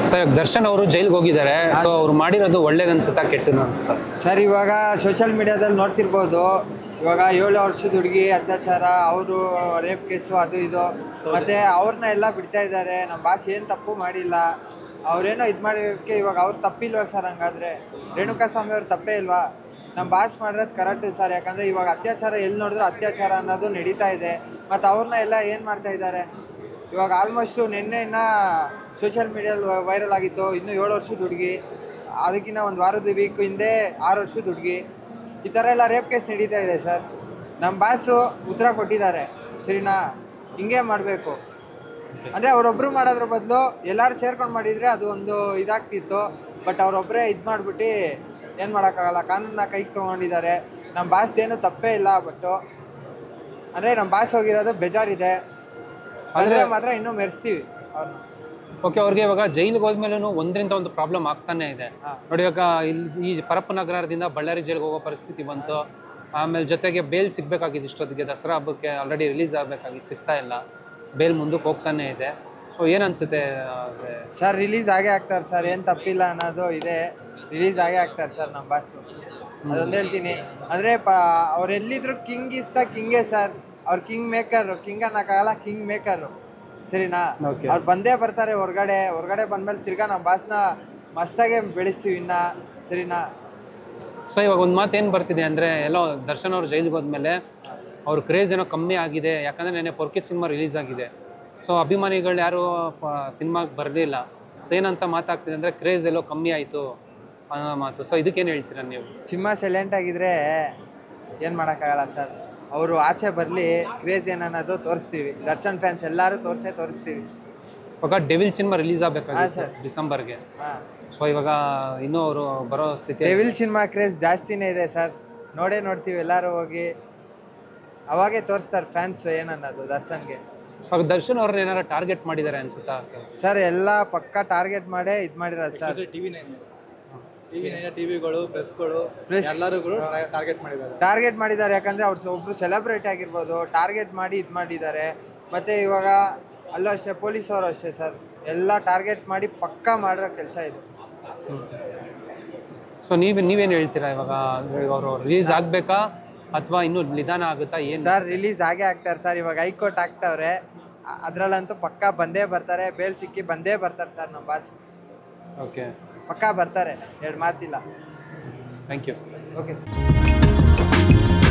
So ಇವಾಗ ದರ್ಶನ್ ಅವರು ಜೈಲ್ಗೆ ಹೋಗಿದ್ದಾರೆ ಸೊ ಅವ್ರು ಮಾಡಿರೋದು ಒಳ್ಳೇದು ಅನ್ಸುತ್ತಾ ಕೆಟ್ಟನು ಅನ್ಸುತ್ತಾ ಸರ್ ಇವಾಗ ಸೋಷಿಯಲ್ ಮೀಡಿಯಾದಲ್ಲಿ ನೋಡ್ತಿರ್ಬೋದು ಇವಾಗ ಏಳು ವರ್ಷದ ಹುಡುಗಿ ಅತ್ಯಾಚಾರ ಅವರು ರೇಪ್ ಕೇಸು ಅದು ಇದು ಮತ್ತೆ ಅವ್ರನ್ನ ಎಲ್ಲ ಬಿಡ್ತಾ ಇದ್ದಾರೆ ನಮ್ಮ ಬಾಸ್ ಏನು ತಪ್ಪು ಮಾಡಿಲ್ಲ ಅವ್ರೇನೋ ಇದು ಮಾಡಿರೋದಕ್ಕೆ ಇವಾಗ ಅವ್ರು ತಪ್ಪಿಲ್ವಾ ಸರ್ ಹಂಗಾದ್ರೆ ರೇಣುಕಾ ಸ್ವಾಮಿ ಅವ್ರು ತಪ್ಪೇ ಇಲ್ವಾ ನಮ್ಮ ಬಾಸ್ ಮಾಡಿರೋದು ಕರೆಕ್ಟ್ ಸರ್ ಯಾಕಂದ್ರೆ ಇವಾಗ ಅತ್ಯಾಚಾರ ಎಲ್ಲಿ ನೋಡಿದ್ರು ಅತ್ಯಾಚಾರ ಅನ್ನೋದು ನಡೀತಾ ಇದೆ ಮತ್ತು ಅವ್ರನ್ನ ಎಲ್ಲ ಏನು ಮಾಡ್ತಾ ಇದ್ದಾರೆ ಇವಾಗ ಆಲ್ಮೋಸ್ಟು ನಿನ್ನೆ ಇನ್ನ ಸೋಷಿಯಲ್ ಮೀಡಿಯಲ್ಲಿ ವೈರಲ್ ಆಗಿತ್ತು ಇನ್ನು ಏಳು ವರ್ಷದ ಹುಡುಗಿ ಅದಕ್ಕಿಂತ ಒಂದು ವಾರದ ವೀಕ್ ಹಿಂದೆ ಆರು ವರ್ಷದ ಹುಡುಗಿ ಈ ಥರ ಎಲ್ಲ ರೇಪ್ ಕೇಸ್ ನಡೀತಾ ಇದೆ ಸರ್ ನಮ್ಮ ಬಾಸು ಉತ್ತರ ಕೊಟ್ಟಿದ್ದಾರೆ ಸರಿನಾ ಹಿಂಗೆ ಮಾಡಬೇಕು ಅಂದರೆ ಅವರೊಬ್ಬರು ಮಾಡೋದ್ರ ಬದಲು ಎಲ್ಲರೂ ಸೇರ್ಕೊಂಡು ಮಾಡಿದರೆ ಅದು ಒಂದು ಇದಾಗ್ತಿತ್ತು ಬಟ್ ಅವರೊಬ್ಬರೇ ಇದು ಮಾಡಿಬಿಟ್ಟು ಏನು ಮಾಡೋಕ್ಕಾಗಲ್ಲ ಕಾನೂನನ್ನ ಕೈಗೆ ತೊಗೊಂಡಿದ್ದಾರೆ ನಮ್ಮ ಬಾಸ್ದೇನು ತಪ್ಪೇ ಇಲ್ಲ ಬಟ್ಟು ಅಂದರೆ ನಮ್ಮ ಬಾಸ್ ಹೋಗಿರೋದು ಬೇಜಾರಿದೆ ಆದರೆ ಮಾತ್ರ ಇನ್ನೂ ಮೆರೆಸ್ತೀವಿ ಅವ್ರನ್ನ ಓಕೆ ಅವ್ರಿಗೆ ಇವಾಗ ಜೈಲಿಗೆ ಹೋದ್ಮೇಲೂ ಒಂದರಿಂದ ಒಂದು ಪ್ರಾಬ್ಲಮ್ ಆಗ್ತಾನೆ ಇದೆ ಹಾ. ನೋಡಿ ಇವಾಗ ಇಲ್ಲಿ ಈ ಪರಪ್ಪ ನಗರದಿಂದ ಬಳ್ಳಾರಿ ಜೈಲಿಗೆ ಹೋಗೋ ಪರಿಸ್ಥಿತಿ ಬಂತು ಆಮೇಲೆ ಜೊತೆಗೆ ಬೇಲ್ ಸಿಗ್ಬೇಕಾಗಿತ್ತು ಇಷ್ಟೊತ್ತಿಗೆ ದಸರಾ ಹಬ್ಬಕ್ಕೆ ಆಲ್ರೆಡಿ ರಿಲೀಸ್ ಆಗಬೇಕಾಗಿತ್ತು ಸಿಗ್ತಾ ಇಲ್ಲ ಬೇಲ್ ಮುಂದಕ್ಕೆ ಹೋಗ್ತಾನೆ ಇದೆ ಸೊ ಏನು ಅನ್ಸುತ್ತೆ ಆ, ಸೆ- ಸರ್ ರಿಲೀಸ್ ಆಗೇ ಆಗ್ತಾರೆ ಸರ್ ಏನು ತಪ್ಪಿಲ್ಲ ಅನ್ನೋದು ಇದೆ ರಿಲೀಸ್ ಆಗೇ ಆಗ್ತಾರೆ ಸರ್ ನಮ್ಮ ಬಾಸು ಅದೊಂದು ಹೇಳ್ತೀನಿ ಅಂದರೆ ಪ ಅವ್ರು ಎಲ್ಲಿದ್ರು ಕಿಂಗ್ ಇಸ್ ದ ಕಿಂಗೇ ಸರ್ ಅವ್ರು ಕಿಂಗ್ ಮೇಕರು ಕಿಂಗ್ ಅನ್ನೋಕ್ಕಾಗಲ್ಲ ಕಿಂಗ್ ಮೇಕರು ಸರಿನಾ Okay. ಅವ್ರು ಬಂದೇ ಬರ್ತಾರೆ ಹೊರಗಡೆ ಹೊರಗಡೆ ಬಂದ್ಮೇಲೆ ತಿರ್ಗಾ ನಮ್ಮ ಬಾಸ್ನ ಮಸ್ತಾಗೆ ಬೆಳೆಸ್ತೀವಿ ಇನ್ನ ಸರಿನಾ ಸೊ ಇವಾಗ ಒಂದು ಮಾತು ಏನು ಬರ್ತಿದೆ ಅಂದರೆ ಎಲ್ಲೋ ದರ್ಶನ್ ಅವ್ರು ಜೈಲಿಗೆ ಹೋದ್ಮೇಲೆ ಅವ್ರ ಕ್ರೇಜ್ ಏನೋ ಕಮ್ಮಿ ಆಗಿದೆ ಯಾಕಂದರೆ ನೆನ್ನೆ ಪೊರ್ಕಿ ಸಿನಿಮಾ ರಿಲೀಸ್ ಆಗಿದೆ ಸೊ ಅಭಿಮಾನಿಗಳು ಯಾರು ಸಿನಿಮಾಗೆ ಬರಲಿಲ್ಲ ಸೊ ಏನಂತ ಮಾತಾಗ್ತಿದೆ ಅಂದರೆ ಕ್ರೇಜ್ ಎಲ್ಲೋ ಕಮ್ಮಿ ಆಯಿತು ಅನ್ನೋ ಮಾತು ಸೊ ಇದಕ್ಕೇನು ಹೇಳ್ತೀರಾ ನೀವು ಸಿನಿಮಾ ಸೈಲೆಂಟ್ ಆಗಿದ್ರೆ ಏನು ಮಾಡೋಕ್ಕಾಗಲ್ಲ ಸರ್ ಅವರು ಆಚೆ ಬರಲಿ ಕ್ರೇಜ್ ಏನನ್ನೋದು ತೋರಿಸ್ತೀವಿ ದರ್ಶನ್ ಫ್ಯಾನ್ಸ್ ಎಲ್ಲರೂ ತೋರಿಸೇ ತೋರಿಸ್ತೀವಿ ಇವಾಗ ಡೆವಿಲ್ ಸಿನಿಮಾ ರಿಲೀಸ್ ಹಾ, ಆಗಬೇಕಾಗಿತ್ತು sir. ಡಿಸೆಂಬರ್ಗೆ ಹಾಂ ಸೊ ಇವಾಗ ಇನ್ನೂ ಅವರು ಬರೋ ಸ್ಥಿತಿ ಡೆವಿಲ್ ಸಿನಿಮಾ ಕ್ರೇಜ್ ಜಾಸ್ತಿನೇ ಇದೆ ಸರ್ ನೋಡೇ ನೋಡ್ತೀವಿ ಎಲ್ಲರೂ ಹೋಗಿ ಅವಾಗೇ ತೋರಿಸ್ತಾರೆ ಫ್ಯಾನ್ಸ್ ಏನನ್ನೋದು ದರ್ಶನ್ಗೆ ಇವಾಗ ದರ್ಶನ್ ಅವ್ರನ್ನ ಏನಾರ ಟಾರ್ಗೆಟ್ ಮಾಡಿದ್ದಾರೆ ಅನ್ಸುತ್ತಾ ಸರ್ ಎಲ್ಲ ಪಕ್ಕ ಟಾರ್ಗೆಟ್ ಮಾಡೇ ಇದು ಮಾಡಿರೋದು sir TV nine TV nine ಟಿವಿಗಳು ಪ್ರೆಸ್ಗಳು Press- ಎಲ್ಲರಿಗೂ ಟಾರ್ಗೆಟ್ ಮಾಡಿದ್ದಾರೆ ಟಾರ್ಗೆಟ್ ಮಾಡಿದ್ದಾರೆ ಯಾಕಂದ್ರೆ ಅವ್ರು ಒಬ್ರು ಸೆಲೆಬ್ರಿಟಿ ಆಗಿರ್ಬೋದು ಟಾರ್ಗೆಟ್ ಮಾಡಿ ಇದು ಮಾಡಿದ್ದಾರೆ ಮತ್ತೆ ಇವಾಗ ಅಲ್ಲೂ ಅಷ್ಟೇ ಪೊಲೀಸ್ ಅವರು ಅಷ್ಟೇ ಸರ್ ಎಲ್ಲ ಟಾರ್ಗೆಟ್ ಮಾಡಿ ಪಕ್ಕ ಮಾಡಿರೋ ಕೆಲಸ ಇದು ಸೊ ನೀವು ನೀವೇನು ಹೇಳ್ತೀರಾ ಇವಾಗ ಅವರು ರಿಲೀಸ್ ಆಗಬೇಕಾ ಅಥವಾ ಇನ್ನೂ ನಿಧಾನ ಆಗುತ್ತಾ ಏನು ಸರ್ ರಿಲೀಸ್ ಆಗೇ ಆಗ್ತಾರೆ ಸರ್ ಇವಾಗ ಹೈಕೋರ್ಟ್ ಆಗ್ತಾವ್ರೆ ಅ- ಅದ್ರಲ್ಲಂತೂ ಪಕ್ಕ ಬಂದೇ ಬರ್ತಾರೆ ಬೇಲ್ ಸಿಕ್ಕಿ ಬಂದೇ ಬರ್ತಾರೆ ಸರ್ ನಮ್ಮ ಬಾಸ್ ಓಕೆ ಪಕ್ಕ ಬರ್ತಾರೆ ಎರಡು ಮಾತಿಲ್ಲ ಥ್ಯಾಂಕ್ ಯು ಓಕೆ ಸರ್